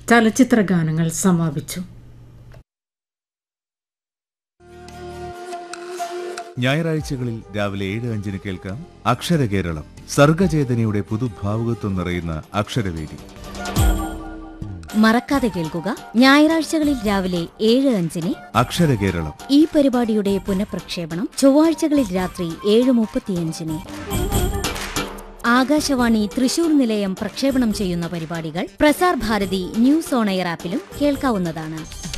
ചലച്ചിത്ര ഗാനങ്ങൾ സമാപിച്ചു ഞായറാഴ്ചകളിൽ രാവിലെ ഏഴ് അഞ്ചിന് കേൾക്കാം അക്ഷരകേരളം സർഗചേതനയുടെ പുതുഭാവുകത്വം നിറയുന്ന അക്ഷരവേദി മറക്കാതെ കേൾക്കുക ഞായറാഴ്ചകളിൽ രാവിലെ ഏഴ് അഞ്ചിന് അക്ഷരകേരളം ഈ പരിപാടിയുടെ പുനഃപ്രക്ഷേപണം ചൊവ്വാഴ്ചകളിൽ രാത്രി ഏഴ് മുപ്പത്തിയഞ്ചിന് ആകാശവാണി തൃശൂർ നിലയം പ്രക്ഷേപണം ചെയ്യുന്ന പരിപാടികൾ Prasar Bharati news on air ആപ്പിലും കേൾക്കാവുന്നതാണ്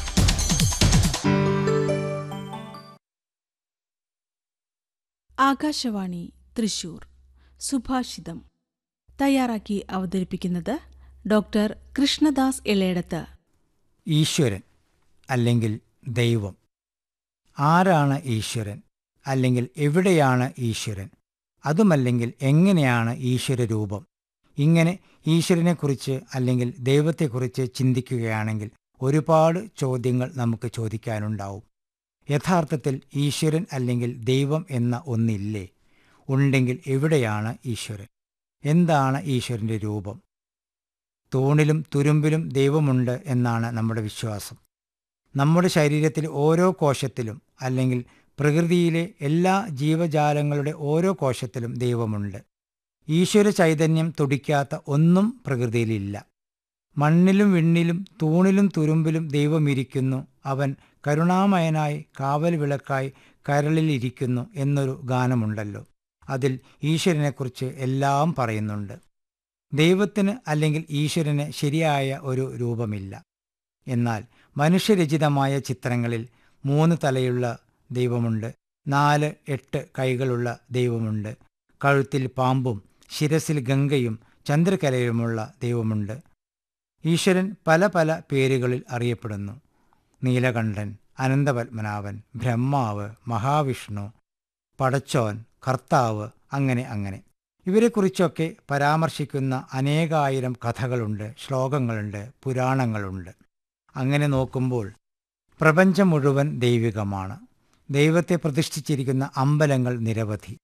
ആകാശവാണി തൃശൂർ സുഭാഷിതം തയ്യാറാക്കി അവതരിപ്പിക്കുന്നത് ഡോക്ടർ കൃഷ്ണദാസ് ഇളയടത്ത് ഈശ്വരൻ അല്ലെങ്കിൽ ദൈവം ആരാണ് ഈശ്വരൻ അല്ലെങ്കിൽ എവിടെയാണ് ഈശ്വരൻ അതുമല്ലെങ്കിൽ എങ്ങനെയാണ് ഈശ്വര രൂപം ഇങ്ങനെ ഈശ്വരനെക്കുറിച്ച് അല്ലെങ്കിൽ ദൈവത്തെക്കുറിച്ച് ചിന്തിക്കുകയാണെങ്കിൽ ഒരുപാട് ചോദ്യങ്ങൾ നമുക്ക് ചോദിക്കാനുണ്ടാവും യഥാർത്ഥത്തിൽ ഈശ്വരൻ അല്ലെങ്കിൽ ദൈവം എന്ന ഒന്നില്ലേ ഉണ്ടെങ്കിൽ എവിടെയാണ് ഈശ്വരൻ എന്താണ് ഈശ്വരൻ്റെ രൂപം തൂണിലും തുരുമ്പിലും ദൈവമുണ്ട് എന്നാണ് നമ്മുടെ വിശ്വാസം നമ്മുടെ ശരീരത്തിൽ ഓരോ കോശത്തിലും അല്ലെങ്കിൽ പ്രകൃതിയിലെ എല്ലാ ജീവജാലങ്ങളുടെ ഓരോ കോശത്തിലും ദൈവമുണ്ട് ഈശ്വര ചൈതന്യം തുടിക്കാത്ത ഒന്നും പ്രകൃതിയിലില്ല മണ്ണിലും വിണ്ണിലും തൂണിലും തുരുമ്പിലും ദൈവമിരിക്കുന്നു അവൻ കരുണാമയനായി കാവൽ വിളക്കായി കരളിലിരിക്കുന്നു എന്നൊരു ഗാനമുണ്ടല്ലോ അതിൽ ഈശ്വരനെക്കുറിച്ച് എല്ലാം പറയുന്നുണ്ട് ദൈവത്തിന് അല്ലെങ്കിൽ ഈശ്വരന് ശരിയായ ഒരു രൂപമില്ല എന്നാൽ മനുഷ്യരചിതമായ ചിത്രങ്ങളിൽ മൂന്ന് തലയുള്ള ദൈവമുണ്ട് നാല് എട്ട് കൈകളുള്ള ദൈവമുണ്ട് കഴുത്തിൽ പാമ്പും ശിരസിൽ ഗംഗയും ചന്ദ്രകലയുമുള്ള ദൈവമുണ്ട് ഈശ്വരൻ പല പല പേരുകളിൽ അറിയപ്പെടുന്നു നീലകണ്ഠൻ അനന്തപത്മനാഭൻ ബ്രഹ്മാവ് മഹാവിഷ്ണു പടച്ചോൻ കർത്താവ് അങ്ങനെ അങ്ങനെ ഇവരെക്കുറിച്ചൊക്കെ പരാമർശിക്കുന്ന അനേകായിരം കഥകളുണ്ട് ശ്ലോകങ്ങളുണ്ട് പുരാണങ്ങളുണ്ട് അങ്ങനെ നോക്കുമ്പോൾ പ്രപഞ്ചം മുഴുവൻ ദൈവികമാണ് ദൈവത്തെ പ്രതിഷ്ഠിച്ചിരിക്കുന്ന അമ്പലങ്ങൾ നിരവധി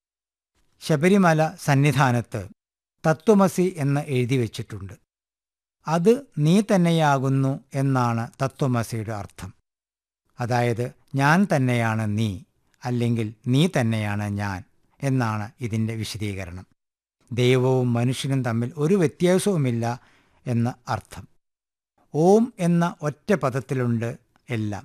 ശബരിമല സന്നിധാനത്ത് തത്വമസി എന്ന് എഴുതി വച്ചിട്ടുണ്ട് അത് നീ തന്നെയാകുന്നു എന്നാണ് തത്വമസിയുടെ അർത്ഥം അതായത് ഞാൻ തന്നെയാണ് നീ അല്ലെങ്കിൽ നീ തന്നെയാണ് ഞാൻ എന്നാണ് ഇതിൻ്റെ വിശദീകരണം ദൈവവും മനുഷ്യനും തമ്മിൽ ഒരു വ്യത്യാസവുമില്ല എന്ന അർത്ഥം ഓം എന്ന ഒറ്റ പദത്തിലുണ്ട് എല്ലാം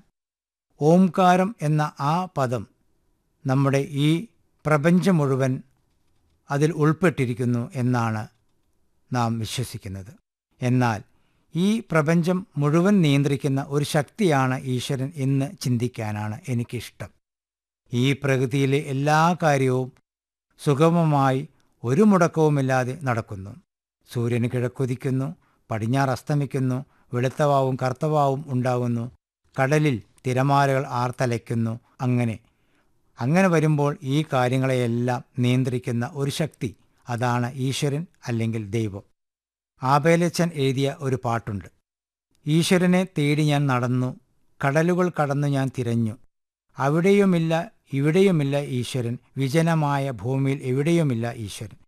ഓംകാരം എന്ന ആ പദം നമ്മുടെ ഈ പ്രപഞ്ചം മുഴുവൻ അതിൽ ഉൾപ്പെട്ടിരിക്കുന്നു എന്നാണ് നാം വിശ്വസിക്കുന്നത് എന്നാൽ ഈ പ്രപഞ്ചം മുഴുവൻ നിയന്ത്രിക്കുന്ന ഒരു ശക്തിയാണ് ഈശ്വരൻ എന്ന് ചിന്തിക്കാനാണ് എനിക്കിഷ്ടം ഈ പ്രകൃതിയിലെ എല്ലാ കാര്യവും സുഗമമായി ഒരു മുടക്കവുമില്ലാതെ നടക്കുന്നു സൂര്യന് കിഴക്കുതിക്കുന്നു പടിഞ്ഞാറ് അസ്തമിക്കുന്നു വെളുത്തവാവും കറുത്തവാവും ഉണ്ടാകുന്നു കടലിൽ തിരമാലകൾ ആർത്തലയ്ക്കുന്നു അങ്ങനെ അങ്ങനെ വരുമ്പോൾ ഈ കാര്യങ്ങളെയെല്ലാം നിയന്ത്രിക്കുന്ന ഒരു ശക്തി അതാണ് ഈശ്വരൻ അല്ലെങ്കിൽ ദൈവം ആബേലച്ചൻ എഴുതിയ ഒരു പാട്ടുണ്ട് ഈശ്വരനെ തേടി ഞാൻ നടന്നു കടലുകൾ കടന്നു ഞാൻ തിരഞ്ഞു അവിടെയുമില്ല ഇവിടെയുമില്ല ഈശ്വരൻ വിജനമായ ഭൂമിയിൽ എവിടെയുമില്ല ഈശ്വരൻ